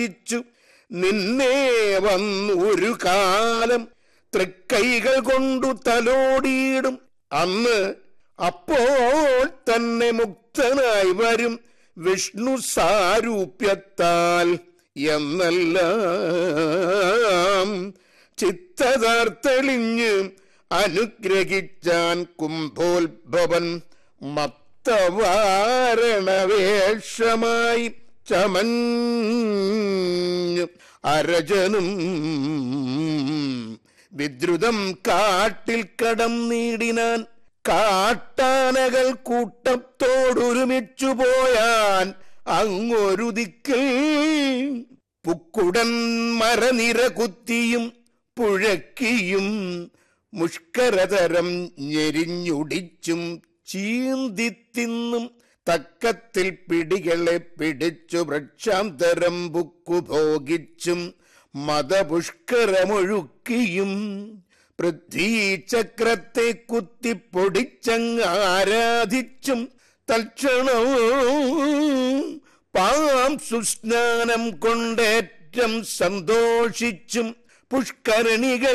പ്രാർത്ഥിച്ചു നിന്നെ വന്നു ഒരു കാലം തൃക്കൈകൾ കൊണ്ടു തലോടിയിടും അന്ന് അപ്പോൾ തന്നെ മുക്തനായി വരും വിഷ്ണു സാരൂപ്യത്താൽ എന്നെല്ലാം ചിത്തതാർത്തെളിഞ്ഞ് അനുഗ്രഹിച്ചാൻ കുംഭോത്ഭവൻ മത്തവാരണവേഷമായി ചമഞ്ഞു അരജനും വിദ്രുതം കാട്ടിൽ കടം നീടിനാൻ കാട്ടാനകൾ കൂട്ടത്തോടൊരുമിച്ചു പോയാൻ അങ്ങൊരു ദിക്കിൽ പുക്കുടൻ മരനിര കുത്തിയും പുഴക്കിയും മുഷ്കരതരം ഞെരിഞ്ഞുടിച്ചും ചീന്തിത്തിന്നും തക്കത്തിൽ പിടികളെ പിടിച്ചു വൃക്ഷാന്തരം ബുക്കുഭോഗിച്ചും മതപുഷ്കരമൊഴുക്കിയും പൃഥ്വീചക്രത്തെ കുത്തിപ്പൊടിച്ചങ്ങ് ആരാധിച്ചും തൽക്ഷണം പാം സുസ്നാനം കൊണ്ടേറ്റം സന്തോഷിച്ചും പുഷ്കരണികൾ